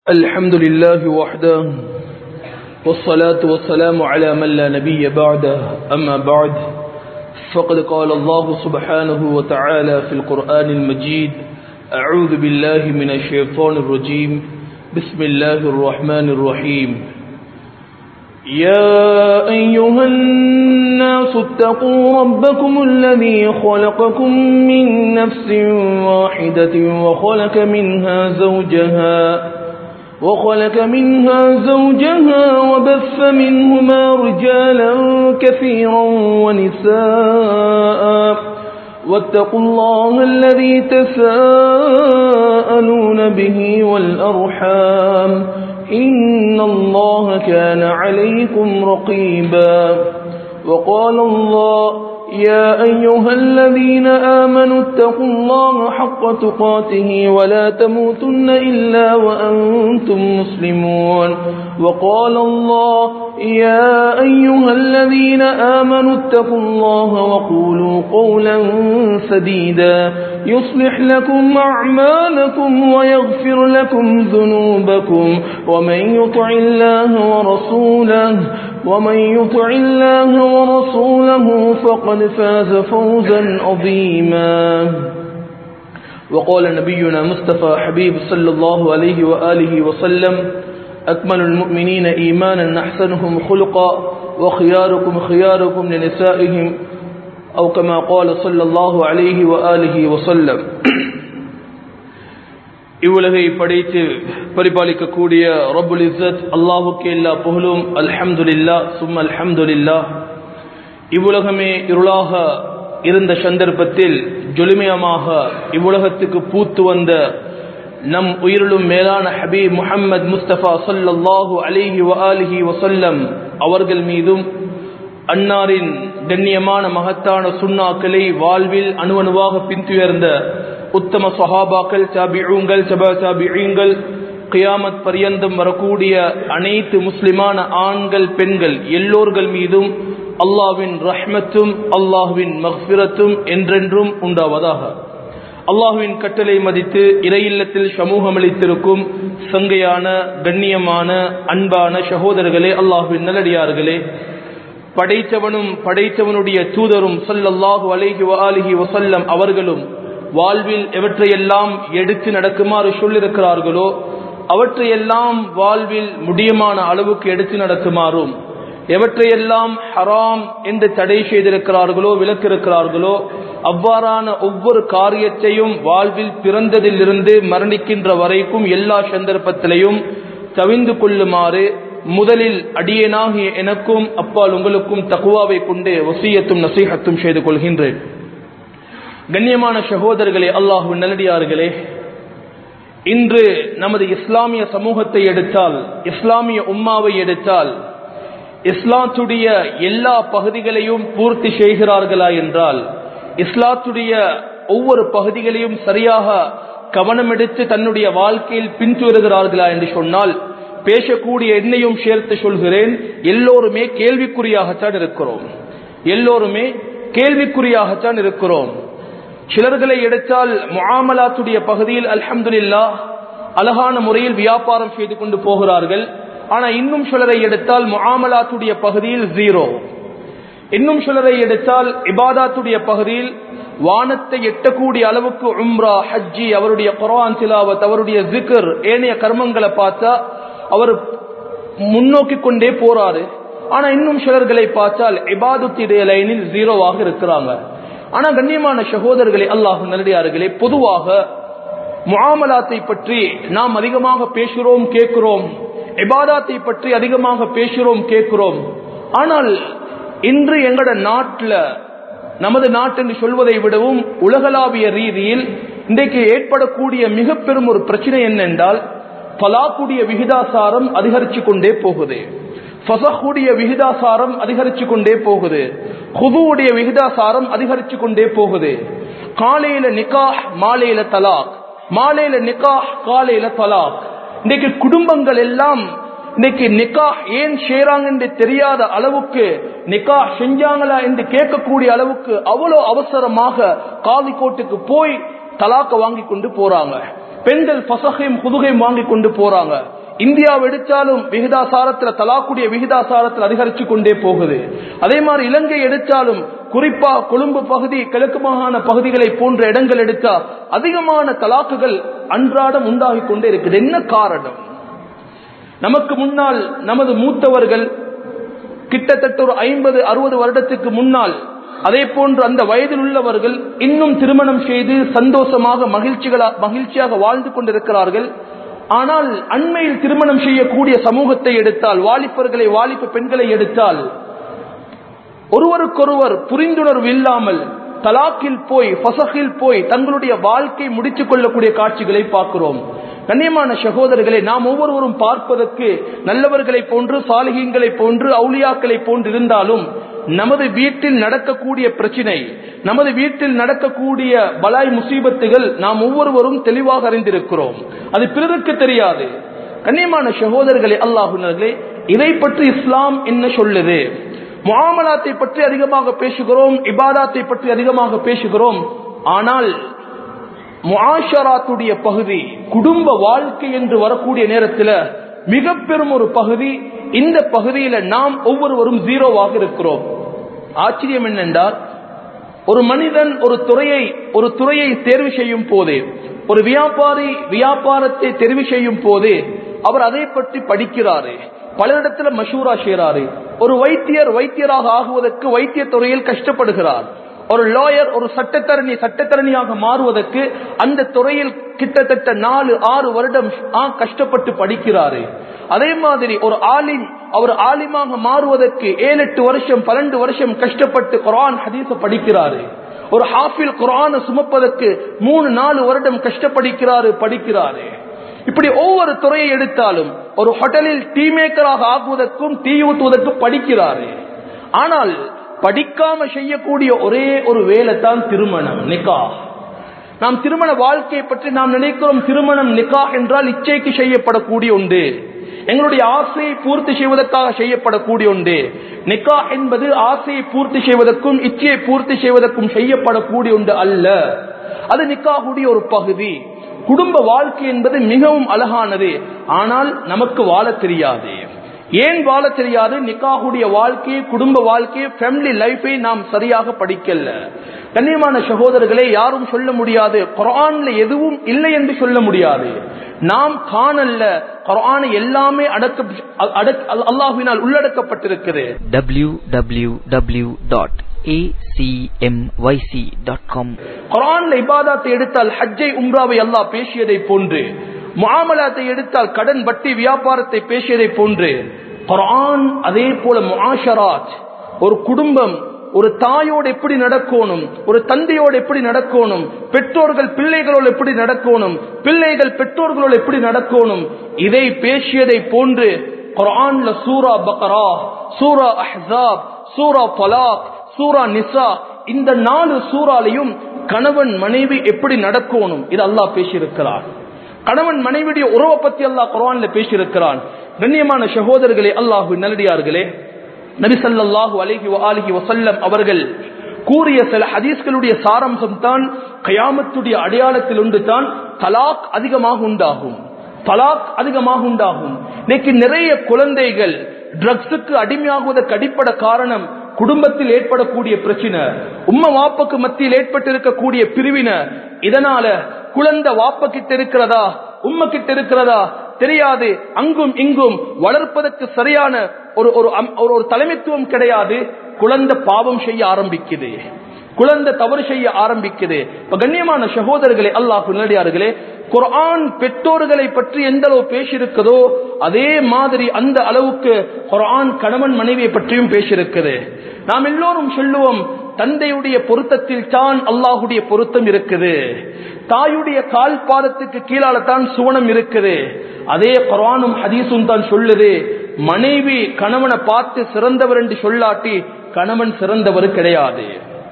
الحمد لله وحده والصلاة والسلام على من لا نبي بعده أما بعد فقد قال الله سبحانه وتعالى في القرآن المجيد أعوذ بالله من الشيطان الرجيم بسم الله الرحمن الرحيم يا أيها الناس اتقوا ربكم الذي خلقكم من نفس واحدة وخلق منها زوجها وخلق منها زوجها وبث منهما رجالا كثيرا ونساء واتقوا الله الذي تساءلون به والأرحام إن الله كان عليكم رقيبا وقال الله يا أيها الذين آمنوا اتقوا الله حق تقاته ولا تموتن إلا وأنتم مسلمون وقال الله يا أيها الذين آمنوا اتقوا الله وقولوا قولا سديدا يصلح لكم أعمالكم ويغفر لكم ذنوبكم ومن يطع الله ورسوله ومن يطع الله ورسوله فقد فاز فوزا عظيما وقال نبينا مصطفى حبيب صلى الله عليه وآله وسلم أكمل المؤمنين إيمانا أحسنهم خلقا وخياركم خياركم لنسائهم أو كما قال صلى الله عليه وآله وسلم இவ்வுலகை படைத்து பரிபாலிக்கக்கூடிய ரபுல் இசத் அல்லாஹுக்கு எல்லா புகழும் அல்ஹம்துலில்லா சும் அல்ஹம்துலில்லா இவ்வுலகமே இருளாக இருந்த சந்தர்ப்பத்தில் ஜொலிமயமாக இவ்வுலகத்துக்கு பூத்து வந்த நம் உயிரிலும் மேலான ஹபீப் முஹம்மது முஸ்தபா சல்லல்லாஹு அலிஹி வலிஹி வசல்லம் அவர்கள் மீதும் அன்னாரின் கண்ணியமான மகத்தான சுண்ணாக்களை வாழ்வில் அணுவணுவாக பின்துயர்ந்த உத்தம சஹாபாக்கள் சாபிዑங்கள் சபா சாபிகள் கியாமத் பரியந்தம் வரக்கூடிய அனைத்து முஸ்லிமான ஆண்கள் பெண்கள் எல்லோர்கள் மீதும் அல்லாவின் ரஹ்மத்தும் அல்லாஹுவின் மஹ்பிரத்தும் என்றென்றும் உண்டாவதாக அல்லாஹுவின் கட்டளை மதித்து இறையில்லத்தில் சமூகம் அளித்திருக்கும் சங்கையான கண்ணியமான அன்பான சகோதரர்களே அல்லாஹுவின் நல்லடியார்களே படைத்தவனும் படைத்தவனுடைய தூதரும் சொல்லல்லாஹு அலைஹி அலிஹி வசல்லம் அவர்களும் வாழ்வில் எவற்றையெல்லாம் எடுத்து நடக்குமாறு சொல்லிருக்கிறார்களோ அவற்றையெல்லாம் வாழ்வில் முடியமான அளவுக்கு எடுத்து நடக்குமாறும் எவற்றையெல்லாம் ஹராம் என்று தடை செய்திருக்கிறார்களோ விலக்கிருக்கிறார்களோ அவ்வாறான ஒவ்வொரு காரியத்தையும் வாழ்வில் பிறந்ததிலிருந்து மரணிக்கின்ற வரைக்கும் எல்லா சந்தர்ப்பத்திலையும் தவிந்து கொள்ளுமாறு முதலில் அடியேனாகிய எனக்கும் அப்பால் உங்களுக்கும் தகுவாவை கொண்டு வசியத்தும் நசீகத்தும் செய்து கொள்கின்றேன் கண்ணியமான சகோதரர்களே அல்லாஹு நல்லடியார்களே இன்று நமது இஸ்லாமிய சமூகத்தை எடுத்தால் இஸ்லாமிய உம்மாவை எடுத்தால் இஸ்லாத்துடைய எல்லா பகுதிகளையும் பூர்த்தி செய்கிறார்களா என்றால் இஸ்லாத்துடைய ஒவ்வொரு பகுதிகளையும் சரியாக கவனம் எடுத்து தன்னுடைய வாழ்க்கையில் பின்துவருகிறார்களா என்று சொன்னால் பேசக்கூடிய என்னையும் சேர்த்து சொல்கிறேன் எல்லோருமே கேள்விக்குறியாகத்தான் இருக்கிறோம் எல்லோருமே கேள்விக்குறியாகத்தான் இருக்கிறோம் சிலர்களை எடுத்தால் முகாமலாத்துடைய பகுதியில் அல்ஹம்துல்லா அழகான முறையில் வியாபாரம் செய்து கொண்டு போகிறார்கள் ஆனா இன்னும் சிலரை எடுத்தால் முகாமலாத்துடைய பகுதியில் ஜீரோ இன்னும் சிலரை எடுத்தால் இபாதாத்துடைய பகுதியில் வானத்தை எட்டக்கூடிய அளவுக்கு உம்ரா ஹஜ்ஜி அவருடைய குரான் சிலாவத் அவருடைய ஜிகர் ஏனைய கர்மங்களை பார்த்தா அவர் முன்னோக்கி கொண்டே போறாரு ஆனா இன்னும் சிலர்களை பார்த்தால் இபாதுத்திடைய லைனில் ஜீரோவாக இருக்கிறாங்க ஆனா கண்ணியமான சகோதரர்களே அல்லாஹு நல்லடியார்களே பொதுவாக முகாமலாத்தை பற்றி நாம் அதிகமாக பேசுகிறோம் கேட்கிறோம் இபாதாத்தை பற்றி அதிகமாக பேசுகிறோம் கேட்கிறோம் ஆனால் இன்று எங்கட நாட்டில் நமது நாட்டு என்று சொல்வதை விடவும் உலகளாவிய ரீதியில் இன்றைக்கு ஏற்படக்கூடிய மிக பெரும் ஒரு பிரச்சனை என்னென்றால் பலாக்குடைய விகிதாசாரம் அதிகரிச்சு கொண்டே போகுது ஃபசஹுடைய விகிதாசாரம் அதிகரிச்சு கொண்டே போகுது குதுவுடைய விகிதாசாரம் அதிகரிச்சு கொண்டே போகுது காலையில நிக்காஹ் மாலையில தலாக் மாலையில நிக்காஹ் காலையில தலாக் இன்னைக்கு குடும்பங்கள் எல்லாம் இன்னைக்கு நிக்காஹ் ஏன் செய்யறாங்க என்று தெரியாத அளவுக்கு நிக்காஹ் செஞ்சாங்களா என்று கேட்கக்கூடிய அளவுக்கு அவ்வளவு அவசரமாக காவி கோட்டுக்கு போய் தலாக்க வாங்கி கொண்டு போறாங்க பெண்கள் பசகையும் குதுகையும் வாங்கி கொண்டு போறாங்க இந்தியாவை எடுத்தாலும் விகிதாசாரத்துல தலாக்குடைய விகிதாசாரத்தில் அதிகரிச்சு கொண்டே போகுது அதே மாதிரி இலங்கை எடுத்தாலும் குறிப்பா கொழும்பு பகுதி கிழக்கு மாகாண பகுதிகளை போன்ற இடங்கள் எடுத்தா அதிகமான தலாக்குகள் அன்றாடம் உண்டாகி கொண்டே இருக்குது என்ன காரணம் நமக்கு முன்னால் நமது மூத்தவர்கள் கிட்டத்தட்ட ஒரு ஐம்பது அறுபது வருடத்துக்கு முன்னால் அதே போன்று அந்த வயதில் உள்ளவர்கள் இன்னும் திருமணம் செய்து சந்தோஷமாக மகிழ்ச்சிகளா மகிழ்ச்சியாக வாழ்ந்து கொண்டிருக்கிறார்கள் ஆனால் அண்மையில் திருமணம் செய்யக்கூடிய சமூகத்தை எடுத்தால் வாலிபர்களை வாலிப பெண்களை எடுத்தால் ஒருவருக்கொருவர் புரிந்துணர்வு இல்லாமல் தலாக்கில் போய் பசகில் போய் தங்களுடைய வாழ்க்கை முடித்துக் கொள்ளக்கூடிய காட்சிகளை பார்க்கிறோம் கண்ணியமான சகோதரர்களை நாம் ஒவ்வொருவரும் பார்ப்பதற்கு நல்லவர்களை போன்று சாலிகங்களை போன்று அவுளியாக்களை போன்று இருந்தாலும் நமது வீட்டில் நடக்கக்கூடிய பிரச்சினை நமது வீட்டில் நடக்கக்கூடிய பலாய் முசீபத்துகள் நாம் ஒவ்வொருவரும் தெளிவாக அறிந்திருக்கிறோம் அது பிறருக்கு தெரியாது கண்ணியமான சகோதரர்களே அல்லாஹுனர்களே இதை பற்றி இஸ்லாம் என்ன சொல்லுது முகாமலாத்தை பற்றி அதிகமாக பேசுகிறோம் இபாதாத்தை பற்றி அதிகமாக பேசுகிறோம் ஆனால் முஆஷராத்துடைய பகுதி குடும்ப வாழ்க்கை என்று வரக்கூடிய நேரத்தில் மிக பெரும் ஒரு பகுதி இந்த பகுதியில நாம் ஒவ்வொருவரும் ஜீரோவாக இருக்கிறோம் ஆச்சரியம் என்னென்றால் ஒரு மனிதன் ஒரு துறையை ஒரு துறையை தேர்வு செய்யும் போது ஒரு வியாபாரி வியாபாரத்தை தெரிவு செய்யும் போது அவர் அதை பற்றி படிக்கிறாரு பலரிடத்துல மஷூரா செய்யறாரு ஒரு வைத்தியர் வைத்தியராக ஆகுவதற்கு வைத்திய துறையில் கஷ்டப்படுகிறார் ஒரு லாயர் ஒரு சட்டத்தரணி சட்டத்தரணியாக மாறுவதற்கு அந்த துறையில் கிட்டத்தட்ட நாலு ஆறு வருடம் கஷ்டப்பட்டு படிக்கிறாரு அதே மாதிரி ஒரு ஆலிம் அவர் ஆலிமாக மாறுவதற்கு ஏழு எட்டு வருஷம் பன்னெண்டு வருஷம் கஷ்டப்பட்டு குரான் ஹதீஸ படிக்கிறாரு ஒரு ஹாஃபில் குரான சுமப்பதற்கு மூணு நாலு வருடம் கஷ்டப்படிக்கிறாரு படிக்கிறாரு இப்படி ஒவ்வொரு துறையை எடுத்தாலும் ஒரு ஹோட்டலில் டீ மேக்கராக ஆகுவதற்கும் தீ ஊட்டுவதற்கும் படிக்கிறாரு ஆனால் படிக்காம செய்யக்கூடிய ஒரே ஒரு வேலை தான் திருமணம் நிக்கா நாம் திருமண வாழ்க்கையை பற்றி நாம் நினைக்கிறோம் திருமணம் நிக்கா என்றால் இச்சைக்கு செய்யப்படக்கூடிய ஒன்று எங்களுடைய ஆசையை பூர்த்தி செய்வதற்காக செய்யப்படக்கூடிய ஒன்று நிக்கா என்பது ஆசையை பூர்த்தி செய்வதற்கும் இச்சையை பூர்த்தி செய்வதற்கும் செய்யப்படக்கூடிய ஒன்று அல்ல அது நிக்காகுடைய ஒரு பகுதி குடும்ப வாழ்க்கை என்பது மிகவும் அழகானது ஆனால் நமக்கு வாழ தெரியாது ஏன் வாழ தெரியாது நிக்காகுடைய வாழ்க்கையை குடும்ப வாழ்க்கையை ஃபேமிலி லைஃபை நாம் சரியாக படிக்கல கண்ணியமான சகோதரர்களே யாரும் சொல்ல முடியாது குரான்ல எதுவும் இல்லை என்று சொல்ல முடியாது நாம் காணல்ல குரான் எல்லாமே அடக்க அல்லாஹினால் உள்ளடக்கப்பட்டிருக்கிறது acmyc.com குரான்ல இபாதாத்தை எடுத்தால் ஹஜ்ஜை உம்ராவை அல்லாஹ் பேசியதை போன்று முஆமலாத்தை எடுத்தால் கடன் வட்டி வியாபாரத்தை பேசியதை போன்று குரான் அதே போல முஆஷராத் ஒரு குடும்பம் ஒரு தாயோடு எப்படி நடக்கணும் ஒரு தந்தையோடு எப்படி நடக்கணும் பெற்றோர்கள் பிள்ளைகளோடு எப்படி நடக்கணும் பிள்ளைகள் பெற்றோர்களோடு எப்படி நடக்கணும் இதை பேசியதை போன்று குரான்ல சூரா பக்ரா சூரா அஹ்ஸாப் சூரா பலாக் சூரா நிசா இந்த நாலு சூறாலையும் கணவன் மனைவி எப்படி நடக்கணும் இது அல்லாஹ் பேசியிருக்கிறார் கணவன் மனைவியுடைய உறவை பத்தி அல்லாஹ் குரான்ல பேசியிருக்கிறான் கண்ணியமான சகோதரர்களே அல்லாஹு நல்லடியார்களே நபி ஸல்லல்லாஹு அலைஹி வஆலிஹி வஸல்லம் அவர்கள் கூறிய சில ஹதீஸ்களுடைய சாராம்சம் தான் கயாமத்துடைய அடையாளத்தில் ஒன்று தான் தலாக் அதிகமாக உண்டாகும் தலாக் அதிகமாக உண்டாகும் இன்னைக்கு நிறைய குழந்தைகள் ட்ரக்ஸுக்கு அடிமையாகுவதற்கு அடிப்படை காரணம் குடும்பத்தில் ஏற்படக்கூடிய பிரச்சனை உம்ம வாப்புக்கு மத்தியில் ஏற்பட்டிருக்கக்கூடிய பிரிவினை இதனால குழந்தை வாப்ப கிட்ட இருக்கிறதா உம்ம கிட்ட இருக்கிறதா தெரியாது அங்கும் இங்கும் வளர்ப்பதற்கு சரியான ஒரு ஒரு அம்- ஒரு ஒரு தலைமைத்துவம் கிடையாது குழந்தை பாவம் செய்ய ஆரம்பிக்குது குழந்தை தவறு செய்ய ஆரம்பிக்குது இப்ப கண்ணியமான சகோதரர்களே அல்லாஹ் நேடியார்களே குர்ஆன் பெற்றோர்களை பற்றி எந்த அளவு பேசியிருக்கிறதோ அதே மாதிரி அந்த அளவுக்கு குர்ஆன் கணவன் மனைவியை பற்றியும் பேசியிருக்குது நாம் எல்லோரும் சொல்லுவோம் தந்தையுடைய பொருத்தத்தில் தான் அல்லாஹுடைய பொருத்தம் இருக்குது தாயுடைய கால் பாதத்துக்கு கீழால தான் சுவனம் இருக்குது அதே குர்ஆனும் ஹதீஸும் தான் சொல்லுது மனைவி கணவனை பார்த்து சிறந்தவர் என்று சொல்லாட்டி கணவன் சிறந்தவர் கிடையாது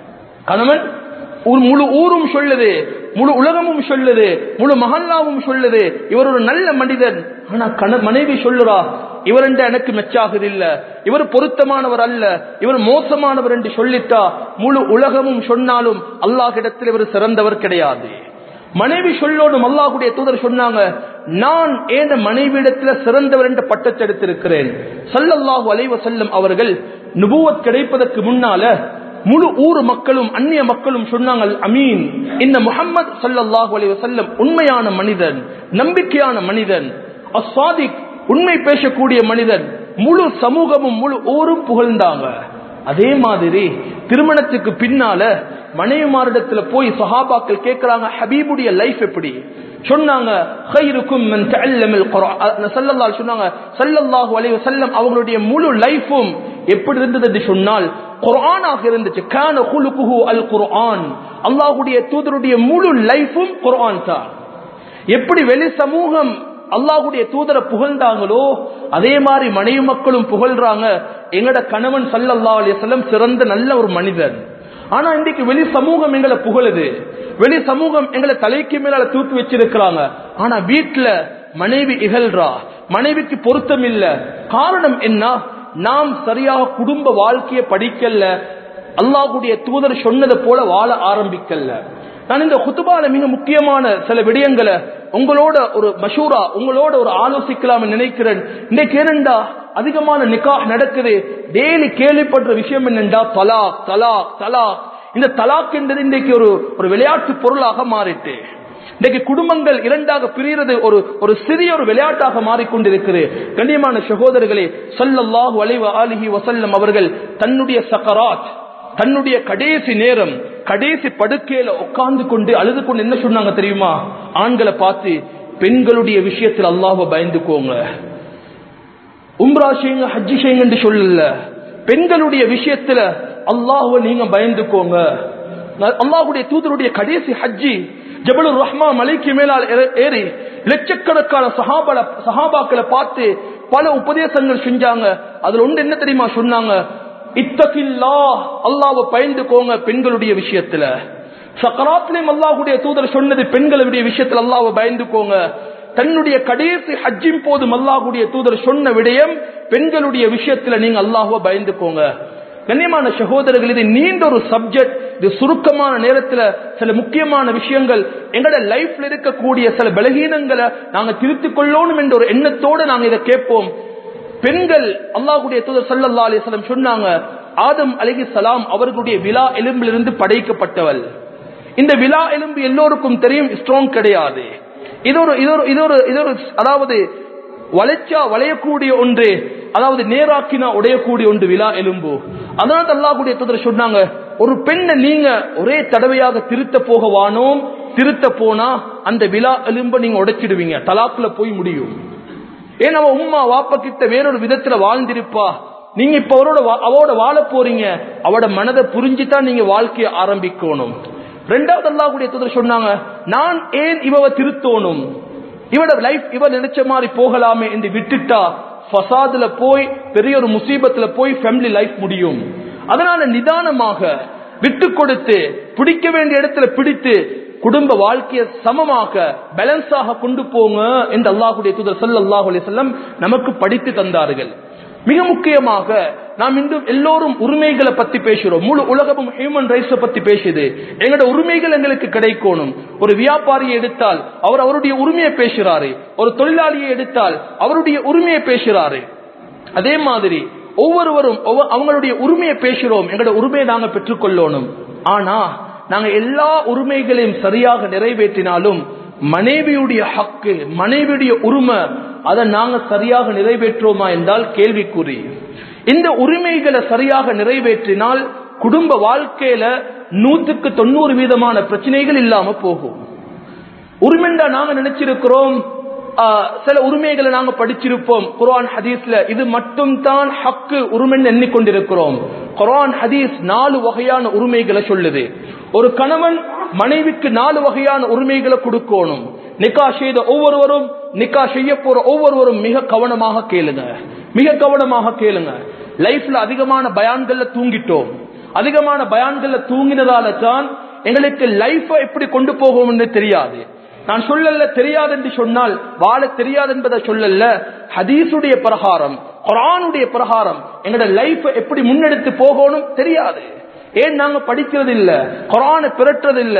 கணவன் ஒரு முழு ஊரும் சொல்லுது முழு உலகமும் சொல்லுது முழு மகல்லாவும் சொல்லுது இவர் ஒரு நல்ல மனிதன் ஆனா கண மனைவி சொல்லுறா இவர் என்று எனக்கு மெச்சாகுது இல்ல இவர் பொருத்தமானவர் அல்ல இவர் மோசமானவர் என்று சொல்லிட்டா முழு உலகமும் சொன்னாலும் அல்லாஹிடத்தில் இவர் சிறந்தவர் கிடையாது மனைவி சொல்லோடும் அல்லாஹுடைய தூதர் சொன்னாங்க நான் ஏன மனைவியிடத்துல சிறந்தவர் என்ற பட்டத்தை எடுத்திருக்கிறேன் சல்லல்லாஹு அலைவ செல்லம் அவர்கள் நுபுவத் கிடைப்பதற்கு முன்னால முழு ஊர் மக்களும் அந்நிய மக்களும் சொன்னாங்க அமீன் இந்த முகம்மது சல்லல்லாஹு அலைவ செல்லம் உண்மையான மனிதன் நம்பிக்கையான மனிதன் அஸ்வாதிக் உண்மை பேசக்கூடிய மனிதன் முழு சமூகமும் முழு ஊரும் புகழ்ந்தாங்க அதே மாதிரி திருமணத்துக்கு பின்னால மனைவிமாரிடத்துல போய் சஹாபாக்கள் கேட்கிறாங்க ஹபீபுடைய லைஃப் எப்படி சொன்னாங்க "ஹைருக்கும் மன் தஅல்லமல் குர்ஆன்." ஸல்லல்லாஹு சொன்னாங்க ஸல்லல்லாஹு அலைஹி வஸல்லம் அவங்களுடைய முழு லைஃபும் எப்படி இருந்தது என்று சொன்னால் குர்ஆனாக இருந்துச்சு கான குலுகுஹு அல் குர்ஆன் அல்லாஹ்வுடைய தூதருடைய முழு லைஃபும் குர்ஆன் தான் எப்படி வெளி சமூகம் அல்லாஹுடைய தூதரை புகழ்ந்தாங்களோ அதே மாதிரி மனைவி மக்களும் புகழ்றாங்க எங்கட கணவன் சல்லல்லா அலிசல்லம் சிறந்த நல்ல ஒரு மனிதன் ஆனா இன்றைக்கு வெளி சமூகம் எங்களை புகழுது வெளி சமூகம் எங்களை தலைக்கு மேல தூக்கி வச்சிருக்கிறாங்க ஆனா வீட்டுல மனைவி இகழ்றா மனைவிக்கு பொருத்தம் இல்ல காரணம் என்ன நாம் சரியாக குடும்ப வாழ்க்கையை படிக்கல அல்லாஹுடைய தூதர் சொன்னது போல வாழ ஆரம்பிக்கல நான் இந்த குத்துபால மிக முக்கியமான சில விடயங்களை உங்களோட ஒரு மஷூரா உங்களோட ஒரு ஆலோசிக்கலாம் நினைக்கிறேன் இன்னைக்கு ஏனெண்டா அதிகமான நிக்காஹ் நடக்குது டெய்லி கேள்விப்படுற விஷயம் என்னென்றா தலாக் தலாக் தலாக் இந்த தலாக் என்பது இன்றைக்கு ஒரு ஒரு விளையாட்டு பொருளாக மாறிட்டு இன்றைக்கு குடும்பங்கள் இரண்டாக பிரிகிறது ஒரு ஒரு சிறிய ஒரு விளையாட்டாக மாறிக்கொண்டிருக்கிறது கண்ணியமான சகோதரர்களே சொல்லல்லாஹு அலைவ ஆலிஹி வசல்லம் அவர்கள் தன்னுடைய சக்கராத் தன்னுடைய கடைசி நேரம் கடைசி படுக்கையில உட்கார்ந்து கொண்டு அழுது கொண்டு என்ன சொன்னாங்க தெரியுமா ஆண்களை பார்த்து பெண்களுடைய விஷயத்தில் அல்லாஹ பயந்துக்கோங்க உம்ரா செய்யுங்க ஹஜ்ஜி செய்யுங்க என்று சொல்லல பெண்களுடைய விஷயத்துல அல்லாஹுவ நீங்க பயந்துக்கோங்க அல்லாஹுடைய தூதருடைய கடைசி ஹஜ்ஜி ஜபலுர் ரஹ்மா மலைக்கு மேலால் ஏற- ஏறி லட்சக்கணக்கான சஹாபல சஹாபாக்களை பார்த்து பல உபதேசங்கள் செஞ்சாங்க அதுல ஒன்று என்ன தெரியுமா சொன்னாங்க இத்தகில்லா அல்லாஹ்வை பயந்துக்கோங்க பெண்களுடைய விஷயத்துல சக்கராத்திலையும் அல்லாஹுடைய தூதர் சொன்னது பெண்களுடைய விஷயத்துல அல்லாஹ்வை பயந்துக்கோங்க தன்னுடைய கடைசி ஹஜ்ஜின் போது அல்லாஹுடைய தூதர் சொன்ன விடயம் பெண்களுடைய விஷயத்துல நீங்க அல்லாஹ்வை பயந்துக்கோங்க கண்ணியமான சகோதரர்கள் இது நீண்ட ஒரு சப்ஜெக்ட் இது சுருக்கமான நேரத்துல சில முக்கியமான விஷயங்கள் எங்களோட லைஃப்ல இருக்கக்கூடிய சில பலகீனங்களை நாங்க திருத்திக் கொள்ளணும் என்ற ஒரு எண்ணத்தோடு நாங்க இதை கேட்போம் பெண்கள் அல்லாஹ்வுடைய தூதர் ஸல்லல்லாஹு அலைஹி வஸல்லம் சொன்னாங்க ஆதம் அலைஹிஸ்ஸலாம் அவர்களுடைய விலா எலும்பிலிருந்து படைக்கப்பட்டவள் இந்த விலா எலும்பு எல்லோருக்கும் தெரியும் ஸ்ட்ராங் கிடையாது இது ஒரு இது ஒரு இது ஒரு இது ஒரு அதாவது வளைச்சா வளையக்கூடிய ஒன்று அதாவது நேராக்கினா உடையக்கூடிய ஒன்று விழா எலும்பு அதனால அல்லாஹ்வுடைய தூதர் சொன்னாங்க ஒரு பெண்ணை நீங்க ஒரே தடவையாக திருத்த போக வானோம் திருத்த போனா அந்த விழா எலும்பை நீங்க உடைச்சிடுவீங்க தலாக்குல போய் முடியும் ஏன் அவ உம்மா வாப்ப கிட்ட வேறொரு விதத்துல வாழ்ந்திருப்பா நீங்க இப்ப அவரோட வா- அவரோட வாழ போறீங்க அவட மனதை புரிஞ்சுதான் நீங்க வாழ்க்கையை ஆரம்பிக்கணும் ரெண்டாவது அல்லாஹ்வுடைய தூதர் சொன்னாங்க நான் ஏன் இவவ திருத்தோணும் இவட லைஃப் இவ நினைச்ச மாதிரி போகலாமே என்று விட்டுட்டா ஃபசாதுல போய் பெரிய ஒரு முசீபத்துல போய் ஃபேமிலி லைஃப் முடியும் அதனால நிதானமாக விட்டு கொடுத்து பிடிக்க வேண்டிய இடத்துல பிடித்து குடும்ப வாழ்க்கையை சமமாக பேலன்ஸாக கொண்டு போங்க என்று அல்லாஹுடைய தூதர் ஸல்லல்லாஹு அலைஹி வஸல்லம் நமக்கு படித்து தந்தார்கள் மிக முக்கியமாக நாம் இன்று எல்லோரும் உரிமைகளை பத்தி பேசுறோம் முழு உலகமும் ஹியூமன் ரைட்ஸ் பத்தி பேசுது எங்களோட உரிமைகள் எங்களுக்கு கிடைக்கணும் ஒரு வியாபாரியை எடுத்தால் அவர் அவருடைய உரிமையை பேசுறாரு ஒரு தொழிலாளியை எடுத்தால் அவருடைய உரிமையை பேசுறாரு அதே மாதிரி ஒவ்வொருவரும் ஒவ்வொ- அவங்களுடைய உரிமையை பேசுறோம் எங்களோட உரிமையை நாங்க பெற்றுக்கொள்ளணும் ஆனா நாங்க எல்லா உரிமைகளையும் சரியாக நிறைவேற்றினாலும் மனைவியுடைய ஹக்கு மனைவியுடைய உரிமை அதை நாங்க சரியாக நிறைவேற்றுவோமா என்றால் கேள்விக்குறி இந்த உரிமைகளை சரியாக நிறைவேற்றினால் குடும்ப வாழ்க்கையில நூற்றுக்கு தொண்ணூறு வீதமான பிரச்சனைகள் இல்லாம போகும் உரிமைண்டா நாங்க நினைச்சிருக்கிறோம் ஆ, சில உரிமைகளை நாங்க படிச்சிருப்போம் குர்ஆன் ஹதீஸ்ல இது மட்டும் தான் ஹக்கு உரிமைன்னு எண்ணிக்கொண்டிருக்கிறோம் குர்ஆன் ஹதீஸ் நாலு வகையான உரிமைகளை சொல்லுது ஒரு கணவன் மனைவிக்கு நாலு வகையான உரிமைகளை கொடுக்கணும் நிக்கா செய்த ஒவ்வொருவரும் நிக்கா செய்ய போற ஒவ்வொருவரும் மிக கவனமாக கேளுங்க மிக கவனமாக கேளுங்க லைஃப்ல அதிகமான பயான்கள்ல தூங்கிட்டோம் அதிகமான பயான்கள்ல தூங்கினதால தான் எங்களுக்கு லைஃபை எப்படி கொண்டு போகும்னு தெரியாது நான் சொல்லல தெரியாது என்று சொன்னால் வாழ தெரியாது என்பதை சொல்லல ஹதீஸுடைய பிரகாரம் குரானுடைய பிரகாரம் எங்களோட லைஃப் எப்படி முன்னெடுத்து போகணும் தெரியாது ஏன் நாங்க படிக்கிறது இல்ல குரானை பிறற்றது இல்ல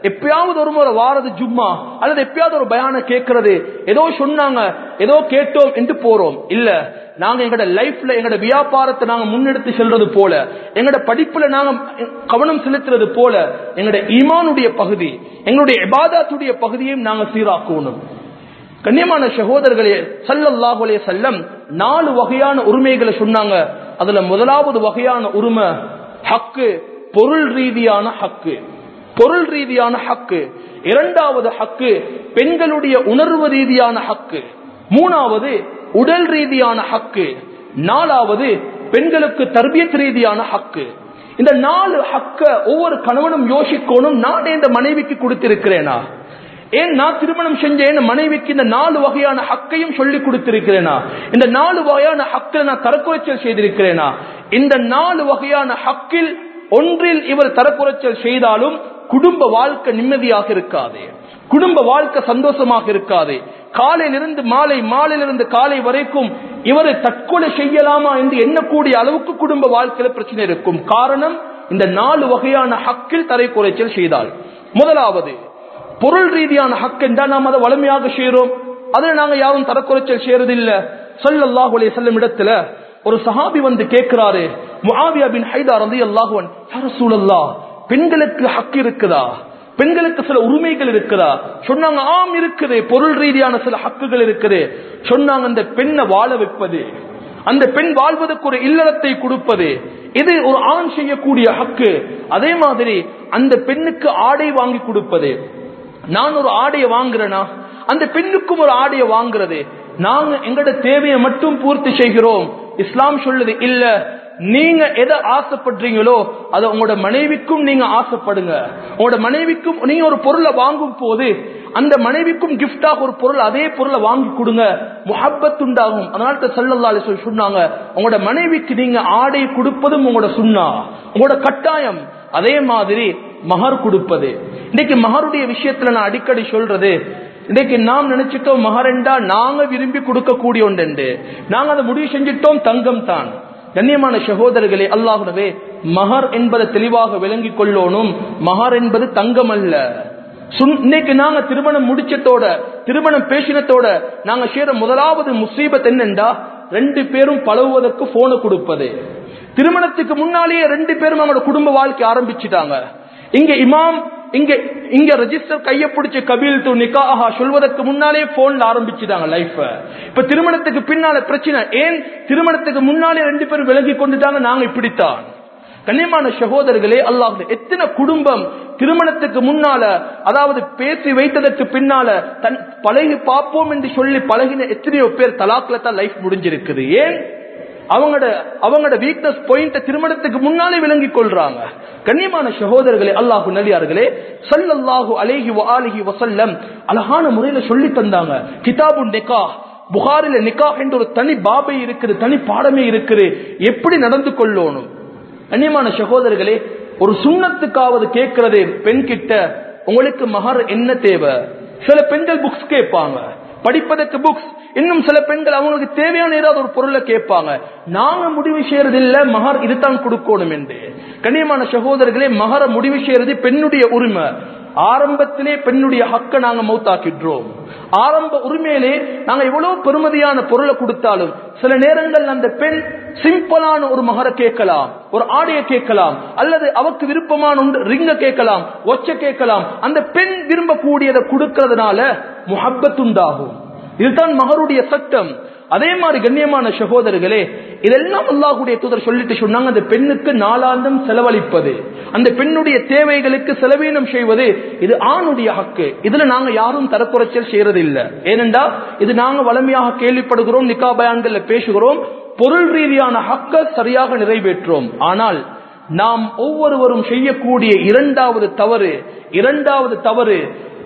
எப்பயாவது ஒரு முறை வாரது ஜும்மா அல்லது எப்பயாவது ஒரு பயான கேட்கறது ஏதோ சொன்னாங்க ஏதோ கேட்டோம் என்று போறோம் இல்ல நாங்க எங்கட லைஃப்ல எங்கட வியாபாரத்தை நாங்க முன்னெடுத்து செல்றது போல எங்கட படிப்புல நாங்க கவனம் செலுத்துறது போல எங்கட ஈமானுடைய பகுதி எங்களுடைய இபாதாத்துடைய பகுதியையும் நாங்க சீராக்கணும் கண்ணியமான சகோதரர்களே சல்லல்லாஹு அலைஹி செல்லம் நாலு வகையான உரிமைகளை சொன்னாங்க அதுல முதலாவது வகையான உரிமை ஹக்கு பொருள் ரீதியான ஹக்கு பொருள் ரீதியான ஹக்கு இரண்டாவது ஹக்கு பெண்களுடைய உணர்வு ரீதியான ஹக்கு மூணாவது உடல் ரீதியான ஹக்கு நாலாவது பெண்களுக்கு தர்பியத் ரீதியான ஹக்கு இந்த நாலு ஹக்க ஒவ்வொரு கணவனும் யோசிக்கணும் நான் இந்த மனைவிக்கு கொடுத்திருக்கிறேனா ஏன் நான் திருமணம் செஞ்சேன் மனைவிக்கு இந்த நாலு வகையான ஹக்கையும் சொல்லி கொடுத்திருக்கிறேனா இந்த நாலு வகையான ஹக்கில் நான் தரக்குறைச்சல் செய்திருக்கிறேனா இந்த நாலு வகையான ஹக்கில் ஒன்றில் இவர் தரக்குறைச்சல் செய்தாலும் குடும்ப வாழ்க்கை நிம்மதியாக இருக்காது குடும்ப வாழ்க்கை சந்தோஷமாக இருக்காது காலையிலிருந்து மாலை மாலையிலிருந்து காலை வரைக்கும் இவரை தற்கொலை செய்யலாமா என்று எண்ணக்கூடிய அளவுக்கு குடும்ப வாழ்க்கையில பிரச்சனை இருக்கும் காரணம் இந்த நாலு வகையான ஹக்கில் தரை குறைச்சல் செய்தால் முதலாவது பொருள் ரீதியான ஹக் என்றால் நாம் அதை வலிமையாக செய்யறோம் அதுல நாங்க யாரும் தரக்குறைச்சல் செய்யறது இல்ல சொல்லல்லாஹு அலைஹி செல்லும் இடத்துல ஒரு சஹாபி வந்து கேட்கிறாரு முஆவியா பின் ஹைதார் ரலியல்லாஹு அன்ஹு யா ரசூலல்லாஹ் பெண்களுக்கு ஹக் இருக்குதா பெண்களுக்கு சில உரிமைகள் இருக்குதா சொன்னாங்க ஆம் இருக்குது பொருள் ரீதியான சில ஹக்குகள் இருக்குது சொன்னாங்க அந்த பெண்ணை வாழ வைப்பது அந்த பெண் வாழ்வதற்கு ஒரு இல்லறத்தை கொடுப்பது இது ஒரு ஆண் செய்யக்கூடிய ஹக்கு அதே மாதிரி அந்த பெண்ணுக்கு ஆடை வாங்கி கொடுப்பது நான் ஒரு ஆடையை வாங்குறேனா அந்த பெண்ணுக்கும் ஒரு ஆடையை வாங்குறது நாங்க எங்கட தேவையை மட்டும் பூர்த்தி செய்கிறோம் இஸ்லாம் சொல்லுது இல்ல நீங்க எதை ஆசைப்படுறீங்களோ அதை உங்களோட மனைவிக்கும் நீங்க ஆசைப்படுங்க உங்களோட மனைவிக்கும் நீங்க ஒரு பொருளை வாங்கும் போது அந்த மனைவிக்கும் கிஃப்டாக ஒரு பொருள் அதே பொருளை வாங்கி கொடுங்க முஹப்பத் உண்டாகும் அதனால சல்லல்லா சொல்லி சொன்னாங்க உங்களோட மனைவிக்கு நீங்க ஆடை கொடுப்பதும் உங்களோட சுண்ணா உங்களோட கட்டாயம் அதே மாதிரி மகர் கொடுப்பது இன்னைக்கு மகருடைய விஷயத்துல நான் அடிக்கடி சொல்றது இன்னைக்கு நாம் நினைச்சிட்டோம் மகரண்டா நாங்க விரும்பி கொடுக்கக்கூடிய ஒன்று நாங்க அதை முடிவு செஞ்சிட்டோம் தங்கம் தான் கண்ணியமான சகோதரர்களே அல்லாஹுனவே மகர் என்பதை தெளிவாக விளங்கிக் கொள்ளணும் மகர் என்பது தங்கம் அல்ல இன்னைக்கு நாங்க திருமணம் முடிச்சதோட திருமணம் பேசினத்தோட நாங்க செய்யற முதலாவது முசீபத் என்னண்டா ரெண்டு பேரும் பழகுவதற்கு போனை கொடுப்பது திருமணத்துக்கு முன்னாலேயே ரெண்டு பேரும் அவங்களோட குடும்ப வாழ்க்கை ஆரம்பிச்சுட்டாங்க இங்க இமாம் இங்க இங்க ரெஜிஸ்டர் கைய பிடிச்ச கபில் டு நிக்காஹா சொல்வதற்கு முன்னாலே போன்ல ஆரம்பிச்சுட்டாங்க லைஃப் இப்ப திருமணத்துக்கு பின்னால பிரச்சனை ஏன் திருமணத்துக்கு முன்னாலே ரெண்டு பேரும் விலகி கொண்டுட்டாங்க நாங்க இப்படித்தான் கண்ணியமான சகோதரர்களே அல்லாஹ் எத்தனை குடும்பம் திருமணத்துக்கு முன்னால அதாவது பேசி வைத்ததற்கு பின்னால தன் பழகி பார்ப்போம் என்று சொல்லி பழகின எத்தனையோ பேர் தலாக்ல தான் லைஃப் முடிஞ்சிருக்குது ஏன் அவங்களோட அவங்களோட வீக்னஸ் பாயிண்ட் திருமணத்துக்கு முன்னாலே விளங்கி கொள்றாங்க கண்ணியமான சகோதரர்களே அல்லாஹு நலியார்களே சல்லல்லாஹு அலேஹி அலிஹி வசல்லம் அழகான முறையில சொல்லி தந்தாங்க கிதாபு நிக்கா புகாரில நிக்கா என்ற ஒரு தனி பாபை இருக்குது தனி பாடமே இருக்குது எப்படி நடந்து கொள்ளணும் கண்ணியமான சகோதரர்களே ஒரு சுண்ணத்துக்காவது கேட்கிறது பெண் கிட்ட உங்களுக்கு மகர் என்ன தேவை சில பெண்கள் புக்ஸ் கேட்பாங்க படிப்பதற்கு புக்ஸ் இன்னும் சில பெண்கள் அவங்களுக்கு தேவையான ஏதாவது ஒரு பொருளை கேட்பாங்க நாங்க முடிவு செய்யறது இல்ல மகர் இதுதான் கொடுக்கணும் என்று கண்ணியமான சகோதரர்களே மகர முடிவு செய்யறது பெண்ணுடைய உரிமை ஆரம்பத்திலே பெண்ணுடைய ஹக்க நாங்க மௌத்தாக்கின்றோம் ஆரம்ப உரிமையிலே நாங்க எவ்வளவு பெருமதியான பொருளை கொடுத்தாலும் சில நேரங்கள் அந்த பெண் சிம்பிளான ஒரு மகர கேட்கலாம் ஒரு ஆடைய கேட்கலாம் அல்லது அவக்கு விருப்பமான ஒன்று ரிங்க கேட்கலாம் ஒச்ச கேட்கலாம் அந்த பெண் விரும்பக்கூடியதை கொடுக்கறதுனால முஹப்பத் உண்டாகும் இதுதான் மகருடைய சட்டம் அதே மாதிரி கண்ணியமான சகோதரர்களே இதெல்லாம் அல்லாஹுடைய தூதர் சொல்லிட்டு சொன்னாங்க அந்த பெண்ணுக்கு நாளாந்தம் செலவழிப்பது அந்த பெண்ணுடைய தேவைகளுக்கு செலவீனம் செய்வது இது ஆணுடைய ஹக்கு இதுல நாங்க யாரும் தரக்குறைச்சல் செய்யறது இல்ல ஏனென்றா இது நாங்க வளமையாக கேள்விப்படுகிறோம் நிக்கா பயான்கள்ல பேசுகிறோம் பொருள் ரீதியான ஹக்க சரியாக நிறைவேற்றோம் ஆனால் நாம் ஒவ்வொருவரும் செய்யக்கூடிய இரண்டாவது தவறு இரண்டாவது தவறு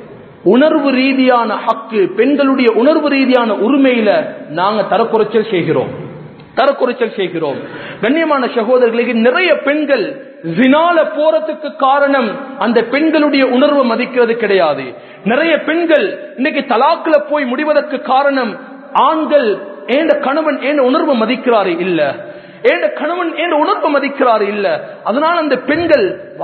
உணர்வு ரீதியான ஹக்கு பெண்களுடைய உணர்வு ரீதியான உரிமையில நாங்க தரக்குறைச்சல் செய்கிறோம் தரக்குறைச்சல் செய்கிறோம் கண்ணியமான சகோதரர்களுக்கு நிறைய பெண்கள் ஜினால போறதுக்கு காரணம் அந்த பெண்களுடைய உணர்வு மதிக்கிறது கிடையாது நிறைய பெண்கள் இன்னைக்கு தலாக்குல போய் முடிவதற்கு காரணம் ஆண்கள் ஏண்ட கணவன் ஏண்ட உணர்வு மதிக்கிறாரு இல்ல ஏண்ட கணவன் ஏண்ட உணர்வு மதிக்கிறாரு இல்ல அதனால அந்த பெண்கள்